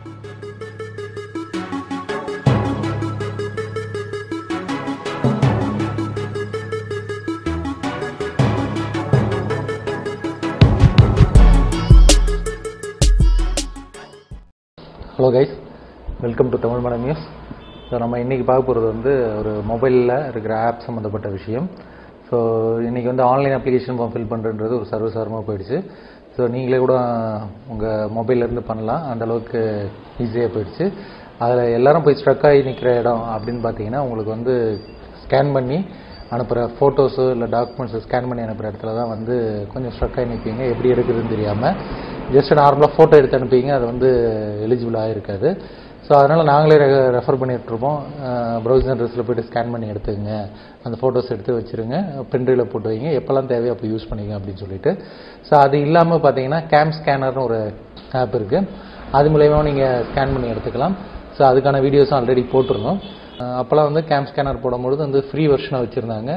hello guys welcome to Tamil மடம் news so நம்ம இன்றைக்கி பார்க்க போகிறது வந்து ஒரு மொபைலில் இருக்கிற ஆப் சம்மந்தப்பட்ட விஷயம் ஸோ இன்றைக்கி வந்து ஆன்லைன் அப்ளிகேஷன் ஃபார்ம் ஃபில் பண்ணுறது ஒரு சர்வசாரமாக போயிடுச்சு ஸோ நீங்களே கூட உங்கள் மொபைல்லேருந்து பண்ணலாம் அந்த அளவுக்கு ஈஸியாக போயிடுச்சு அதில் எல்லாரும் போய் ஸ்ட்ரக் ஆகி நிற்கிற இடம் அப்படின்னு பார்த்தீங்கன்னா உங்களுக்கு வந்து ஸ்கேன் பண்ணி அனுப்புகிற ஃபோட்டோஸு இல்லை டாக்குமெண்ட்ஸை ஸ்கேன் பண்ணி அனுப்புகிற இடத்துல தான் வந்து கொஞ்சம் ஸ்ட்ரக் ஆகி நிற்பீங்க எப்படி எடுக்குதுன்னு தெரியாமல் ஜஸ்ட் நார்மலாக ஃபோட்டோ எடுத்து அனுப்பிங்க அது வந்து எலிஜிபிள் ஆகிருக்காது ஸோ அதனால் நாங்களே ரெஃபர் பண்ணிகிட்ருப்போம் ப்ரௌசர் அட்ரஸில் போய்ட்டு ஸ்கேன் பண்ணி எடுத்துங்க அந்த ஃபோட்டோஸ் எடுத்து வச்சுருங்க பென்ட்ரைவில் போட்டு வைங்க எப்போல்லாம் தேவையோ அப்போ யூஸ் பண்ணிங்க அப்படின்னு சொல்லிட்டு ஸோ அது இல்லாமல் பார்த்தீங்கன்னா கேம் ஸ்கேனர்னு ஒரு ஆப் இருக்குது அது மூலயமா நீங்கள் ஸ்கேன் பண்ணி எடுத்துக்கலாம் ஸோ அதுக்கான வீடியோஸும் ஆல்ரெடி போட்டிருந்தோம் அப்போல்லாம் வந்து கேம் ஸ்கேனர் போடும்பொழுது வந்து ஃப்ரீ வெர்ஷனாக வச்சுருந்தாங்க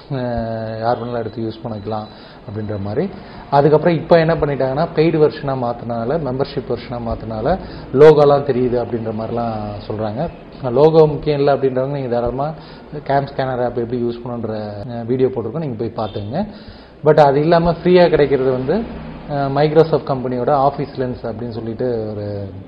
யார் வேணாலும் எடுத்து யூஸ் பண்ணிக்கலாம் அப்படின்ற மாதிரி அதுக்கப்புறம் இப்போ என்ன பண்ணிட்டாங்கன்னா பெய்டு வெர்ஷனாக மாற்றினால மெம்பர்ஷிப் வெர்ஷனாக மாற்றினால லோகோலாம் தெரியுது அப்படின்ற மாதிரிலாம் சொல்கிறாங்க லோகோ முக்கியம் இல்லை அப்படின்றவங்க நீங்கள் தாராளமாக கேம் ஸ்கேனர் ஆப் எப்படி யூஸ் பண்ணுன்ற வீடியோ போட்டிருக்கோம் நீங்கள் போய் பார்த்துங்க பட் அது இல்லாமல் ஃப்ரீயாக கிடைக்கிறது வந்து மைக்ரோசாஃப்ட் கம்பெனியோட ஆஃபீஸ் லென்ஸ் அப்படின்னு சொல்லிட்டு ஒரு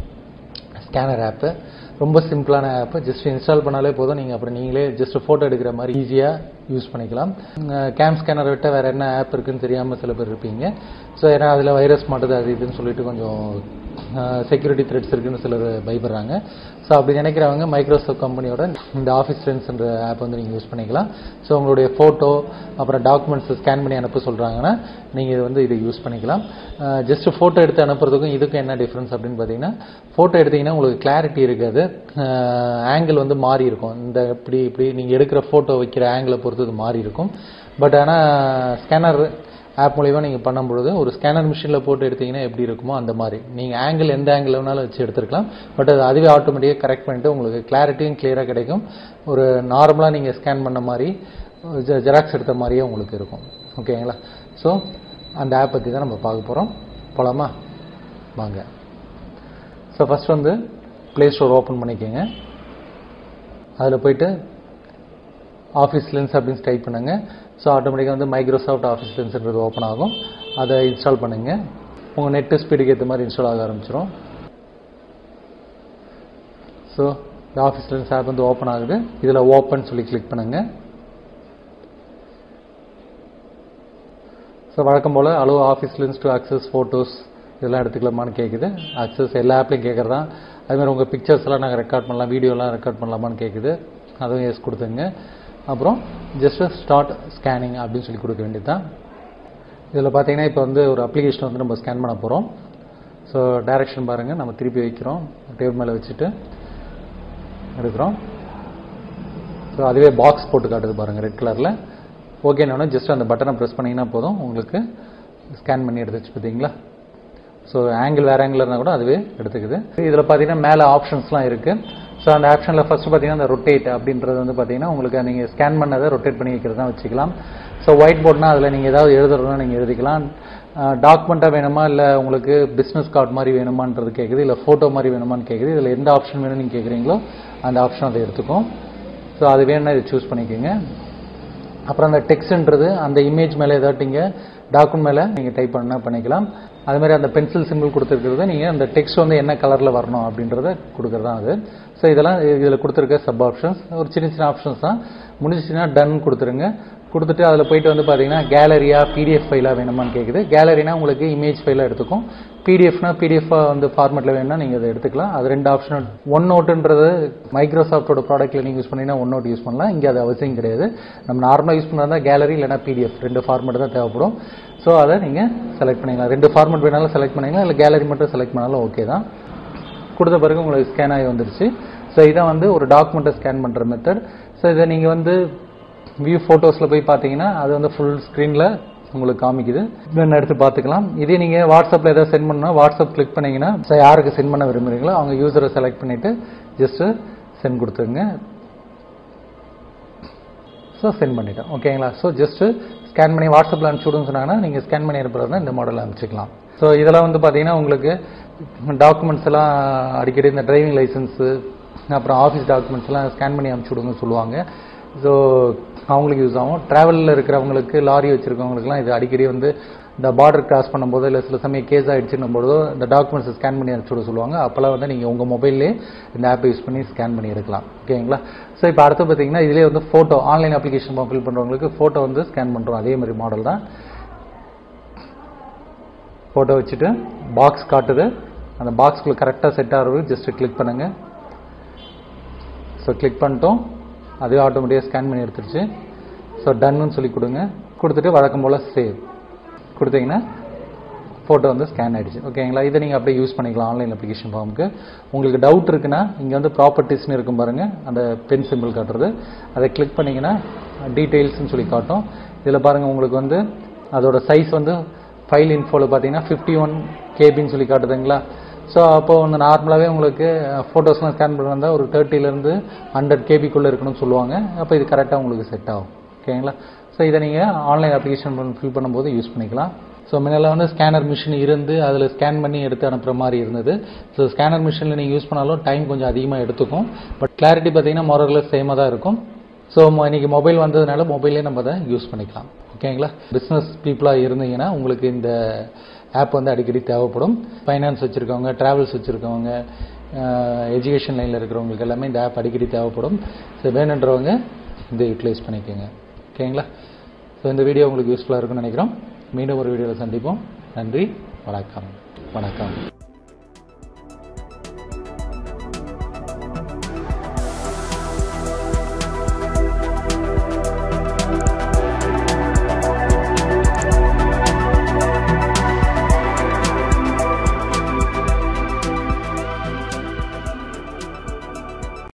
ஸ்கேனர் ஆப்பு ரொம்ப சிம்பிளான ஆப்பு ஜஸ்ட் இன்ஸ்டால் பண்ணாலே போதும் நீங்கள் அப்புறம் நீங்களே ஜஸ்ட் ஃபோட்டோ எடுக்கிற மாதிரி ஈஸியாக யூஸ் பண்ணிக்கலாம் கேம் ஸ்கேனர் விட்ட வேறு என்ன ஆப் இருக்குன்னு தெரியாமல் சில பேர் இருப்பீங்க ஸோ ஏன்னா அதில் வைரஸ் மாட்டுது அது இதுன்னு சொல்லிட்டு கொஞ்சம் செக்யூரிட்டி த்ரெட்ஸ் இருக்குன்னு சிலர் பயப்படுறாங்க ஸோ அப்படி நினைக்கிறவங்க மைக்ரோசாஃப்ட் கம்பெனியோட இந்த ஆஃபீஸ் ஃப்ரெண்ட்ஸ்ன்ற ஆப் வந்து நீங்கள் யூஸ் பண்ணிக்கலாம் ஸோ உங்களுடைய ஃபோட்டோ அப்புறம் டாக்குமெண்ட்ஸ் ஸ்கேன் பண்ணி அனுப்ப சொல்கிறாங்கன்னா நீங்கள் இது வந்து இதை யூஸ் பண்ணிக்கலாம் ஜஸ்ட் ஃபோட்டோ எடுத்து அனுப்புறதுக்கும் இதுக்கும் என்ன டிஃப்ரென்ஸ் அப்படின்னு பார்த்தீங்கன்னா ஃபோட்டோ எடுத்தீங்கன்னா உங்களுக்கு கிளாரிட்டி இருக்காது ஆங்கிள் வந்து மாறி இருக்கும் இந்த இப்படி இப்படி நீங்கள் எடுக்கிற ஃபோட்டோ வைக்கிற ஆங்கிளை பொறுத்து இது மாறி இருக்கும் பட் ஆனால் ஸ்கேனர் ஆப் மூலிமா நீங்கள் பண்ணும்பொழுது ஒரு ஸ்கேனர் மிஷினில் போட்டு எடுத்தீங்கன்னா எப்படி இருக்குமோ அந்த மாதிரி நீங்கள் ஆங்கிள் எந்த ஆங்கிள் வேணாலும் வச்சு எடுத்துருக்கலாம் பட் அது அதுவே ஆட்டோமேட்டிக்காக கரெக்ட் பண்ணிட்டு உங்களுக்கு கிளாரிட்டியும் கிளியராக கிடைக்கும் ஒரு நார்மலாக நீங்கள் ஸ்கேன் பண்ண மாதிரி ஜெராக்ஸ் எடுத்த மாதிரியே உங்களுக்கு இருக்கும் ஓகேங்களா ஸோ அந்த ஆப் பற்றி தான் நம்ம பார்க்க போகிறோம் போகலாமா வாங்க ஸோ ஃபஸ்ட் வந்து ப்ளே ஸ்டோர் ஓப்பன் பண்ணிக்கோங்க அதில் போயிட்டு ஆஃபீஸ் லென்ஸ் அப்படின்னு டைப் பண்ணுங்கள் ஸோ ஆட்டோமேட்டிக்காக வந்து மைக்ரோசாஃப்ட் ஆஃபீஸ் லென்ஸ்ன்றது ஓப்பன் ஆகும் அதை இன்ஸ்டால் பண்ணுங்கள் உங்கள் நெட்டு ஸ்பீடுக்கு ஏற்ற மாதிரி இன்ஸ்டால் ஆக ஆரம்பிச்சிடும் ஸோ இந்த ஆஃபீஸ் லென்ஸ் ஆப் வந்து ஓப்பன் ஆகுது இதில் ஓப்பன் சொல்லி கிளிக் பண்ணுங்கள் ஸோ வழக்கம் போல் allow office lens to access photos இதெல்லாம் எடுத்துக்கலாமான்னு கேட்குது அக்சஸ் எல்லா ஆப்லையும் கேட்குறது தான் அதுமாதிரி உங்கள் பிக்சர்ஸ் எல்லாம் நாங்கள் ரெக்கார்ட் பண்ணலாம் வீடியோலாம் ரெக்கார்ட் பண்ணலாமான்னு கேட்குது அதுவும் எஸ் கொடுத்துங்க அப்புறம் ஜஸ்ட் ஸ்டார்ட் ஸ்கேனிங் அப்படின்னு சொல்லி கொடுக்க வேண்டியது தான் இதில் பார்த்தீங்கன்னா இப்போ வந்து ஒரு அப்ளிகேஷன் வந்து நம்ம ஸ்கேன் பண்ண போகிறோம் ஸோ டைரக்ஷன் பாருங்கள் நம்ம திருப்பி வைக்கிறோம் டேபிள் மேலே வச்சுட்டு எடுக்கிறோம் ஸோ அதுவே பாக்ஸ் போட்டு காட்டுது பாருங்கள் ரெட் கலரில் ஓகேன்னு ஜஸ்ட் அந்த பட்டனை ப்ரெஸ் பண்ணிங்கன்னா போதும் உங்களுக்கு ஸ்கேன் பண்ணி எடுத்துச்சு பார்த்தீங்களா ஸோ ஆங்கிள் வேறு ஆங்கிள் இருந்தால் கூட அதுவே எடுத்துக்குது இதில் பார்த்தீங்கன்னா மேலே ஆப்ஷன்ஸ்லாம் இருக்குது ஸோ அந்த ஆப்ஷனில் ஃபஸ்ட்டு பார்த்தீங்கன்னா அந்த ரொட்டேட் அப்படின்றது வந்து பார்த்தீங்கன்னா உங்களுக்கு நீங்கள் ஸ்கேன் பண்ணதை ரொட்டேட் பண்ணி வைக்கிறது தான் வச்சுக்கலாம் ஸோ ஒயிட் போர்ட்னா அதில் நீங்கள் ஏதாவது எழுதுறதுனா நீங்கள் எழுதிக்கலாம் டாக்குமெண்ட்டாக வேணுமா இல்லை உங்களுக்கு பிஸ்னஸ் கார்டு மாதிரி வேணுமான்றது கேட்குது இல்லை ஃபோட்டோ மாதிரி வேணுமான்னு கேட்குது இதில் எந்த ஆப்ஷன் வேணும் நீங்கள் கேட்குறீங்களோ அந்த ஆப்ஷன் அதை எடுத்துக்கும் ஸோ அது வேணும்னா இதை சூஸ் பண்ணிக்கோங்க அப்புறம் அந்த டெக்ஸ்ட்ன்றது அந்த இமேஜ் மேலே ஏதாட்டு நீங்கள் டாக்குமெண்ட் மேலே நீங்கள் டைப் பண்ணா பண்ணிக்கலாம் அது மாதிரி அந்த பென்சில் சிம்பிள் கொடுத்துருக்கிறது நீங்கள் அந்த டெக்ஸ்ட் வந்து என்ன கலரில் வரணும் அப்படின்றத கொடுக்குறது தான் அது ஸோ இதெல்லாம் இதில் கொடுத்துருக்க சப் ஆப்ஷன்ஸ் ஒரு சின்ன சின்ன ஆப்ஷன்ஸ் தான் முடிஞ்சிச்சுன்னா டன் கொடுத்துருங்க கொடுத்துட்டு அதில் போயிட்டு வந்து பார்த்தீங்கன்னா கேலரியா பிடிஎஃப் ஃபைலாக வேணுமான்னு கேட்குது கேலரினா உங்களுக்கு இமேஜ் ஃபைலாக எடுத்துக்கும் பிடிஎஃப்னா பிடிஎஃபாக வந்து ஃபார்மெட்டில் வேணும்னா நீங்கள் அதை எடுத்துக்கலாம் அது ரெண்டு ஆப்ஷன் ஒன் நோட்டுன்றது மைக்ரோசாஃப்டோட ப்ராடக்ட்டில் நீங்கள் யூஸ் பண்ணிங்கன்னா ஒன் நோட் யூஸ் பண்ணலாம் இங்கே அது அவசியம் கிடையாது நம்ம நார்மலாக யூஸ் பண்ணுறதா கேலரி இல்லைனா பிடிஎஃப் ரெண்டு ஃபார்மெட் தான் தேவைப்படும் ஸோ அதை நீங்கள் செலக்ட் பண்ணிக்கலாம் ரெண்டு ஃபார்மெட் வேணாலும் செலக்ட் பண்ணிக்கலாம் இல்லை கேலரி மட்டும் செலக்ட் பண்ணாலும் ஓகே தான் கொடுத்த பிறகு உங்களுக்கு ஸ்கேன் ஆகி வந்துருச்சு ஸோ இதான் வந்து ஒரு டாக்குமெண்ட்டை ஸ்கேன் பண்ணுற மெத்தட் ஸோ இதை நீங்கள் வந்து வியூ ஃபோட்டோஸில் போய் பார்த்தீங்கன்னா அது வந்து ஃபுல் ஸ்க்ரீனில் உங்களுக்கு காமிக்குது வேணும் எடுத்து பார்த்துக்கலாம் இதே நீங்கள் வாட்ஸ்அப்பில் ஏதாவது சென்ட் பண்ணால் வாட்ஸ்அப் கிளிக் பண்ணிங்கன்னா ஸோ யாருக்கு சென்ட் பண்ண விரும்புகிறீங்களோ அவங்க யூசரை செலக்ட் பண்ணிவிட்டு ஜஸ்ட்டு சென்ட் கொடுத்துருங்க ஸோ சென்ட் பண்ணிட்டோம் ஓகேங்களா ஸோ ஜஸ்ட்டு ஸ்கேன் பண்ணி வாட்ஸ்அப்பில் அனுப்பிச்சி விடுன்னு சொன்னாங்கன்னா நீங்கள் ஸ்கேன் பண்ணி அனுப்புறது இந்த மாடலில் அனுப்பிச்சிக்கலாம் ஸோ இதெல்லாம் வந்து பார்த்தீங்கன்னா உங்களுக்கு டாக்குமெண்ட்ஸ் எல்லாம் அடிக்கடி இந்த டிரைவிங் லைசன்ஸு அப்புறம் ஆஃபீஸ் டாக்குமெண்ட்ஸ் எல்லாம் ஸ்கேன் பண்ணி அனுப்பிச்சி விடுங்கன்னு சொல்லுவாங்க ஸோ அவங்களுக்கு யூஸ் ஆகும் ட்ராவலில் இருக்கிறவங்களுக்கு லாரி வச்சுருக்கவங்களுக்குலாம் இது அடிக்கடி வந்து இந்த பார்டர் கிராஸ் பண்ணும்போது இல்லை சில சமயம் கேஸ் ஆகிடுச்சுன்னும் போதோ இந்த டாக்குமெண்ட்ஸ் ஸ்கேன் பண்ணி அனுப்பிச்சி விட சொல்லுவாங்க அப்போல்லாம் வந்து நீங்கள் உங்கள் மொபைல்லே இந்த ஆப் யூஸ் பண்ணி ஸ்கேன் பண்ணி எடுக்கலாம் ஓகேங்களா ஸோ இப்போ அடுத்து பார்த்தீங்கன்னா இதிலே வந்து photo online application form fill பண்ணுறவங்களுக்கு ஃபோட்டோ வந்து ஸ்கேன் பண்ணுறோம் அதே மாதிரி மாடல் தான் ஃபோட்டோ வச்சுட்டு பாக்ஸ் காட்டுது அந்த பாக்ஸ்க்குள்ள கரெக்டாக செட் ஆகிறது ஜஸ்ட் கிளிக் பண்ணுங்க ஸோ கிளிக் பண்ணிட்டோம் அதுவே ஆட்டோமேட்டிக்காக ஸ்கேன் பண்ணி எடுத்துருச்சு ஸோ டன்னு சொல்லி கொடுங்க கொடுத்துட்டு வழக்கம் போல் சேவ் கொடுத்தீங்கன்னா ஃபோட்டோ வந்து ஸ்கேன் ஆயிடுச்சு ஓகேங்களா இதை நீங்கள் அப்படியே யூஸ் பண்ணிக்கலாம் ஆன்லைன் அப்ளிகேஷன் ஃபார்முக்கு உங்களுக்கு டவுட் இருக்குன்னா இங்கே வந்து ப்ராப்பர்ட்டிஸ்னு இருக்கும் பாருங்க அந்த பென் சிம்பிள் காட்டுறது அதை கிளிக் பண்ணிங்கன்னா டீட்டெயில்ஸ்னு சொல்லி காட்டும் இதில் பாருங்கள் உங்களுக்கு வந்து அதோட சைஸ் வந்து ஃபைல் இன்ஃபோவில் பார்த்தீங்கன்னா ஃபிஃப்டி ஒன் கேபின்னு சொல்லி காட்டுதுங்களா ஸோ அப்போ வந்து நார்மலாகவே உங்களுக்கு ஃபோட்டோஸ்லாம் ஸ்கேன் பண்ணுறதா ஒரு தேர்ட்டிலேருந்து ஹண்ட்ரட் கேபிக்குள்ளே இருக்கணும்னு சொல்லுவாங்க அப்போ இது கரெக்டாக உங்களுக்கு செட் ஆகும் ஓகேங்களா ஸோ இதை நீங்கள் ஆன்லைன் அப்ளிகேஷன் ஃபில் பண்ணும்போது யூஸ் பண்ணிக்கலாம் ஸோ முன்னெல்லாம் வந்து ஸ்கேனர் மிஷின் இருந்து அதில் ஸ்கேன் பண்ணி எடுத்து அனுப்புகிற மாதிரி இருந்தது ஸோ ஸ்கேனர் மிஷினில் நீங்கள் யூஸ் பண்ணாலும் டைம் கொஞ்சம் அதிகமாக எடுத்துக்கும் பட் கிளாரிட்டி பார்த்தீங்கன்னா மொரரில் சேமாக தான் இருக்கும் ஸோ இன்னைக்கு மொபைல் வந்ததுனால மொபைலே நம்ம அதை யூஸ் பண்ணிக்கலாம் ஓகேங்களா பிஸ்னஸ் பீப்புளாக இருந்தீங்கன்னா உங்களுக்கு இந்த ஆப் வந்து அடிக்கடி தேவைப்படும் ஃபைனான்ஸ் வச்சுருக்கவங்க ட்ராவல்ஸ் வச்சுருக்கவங்க எஜுகேஷன் லைனில் இருக்கிறவங்களுக்கு எல்லாமே இந்த ஆப் அடிக்கடி தேவைப்படும் ஸோ வேணுன்றவங்க இதை யூட்டிலைஸ் பண்ணிக்கோங்க ஓகேங்களா ஸோ இந்த வீடியோ உங்களுக்கு யூஸ்ஃபுல்லாக இருக்கும்னு நினைக்கிறோம் மீண்டும் ஒரு வீடியோவில் சந்திப்போம் நன்றி வணக்கம் வணக்கம்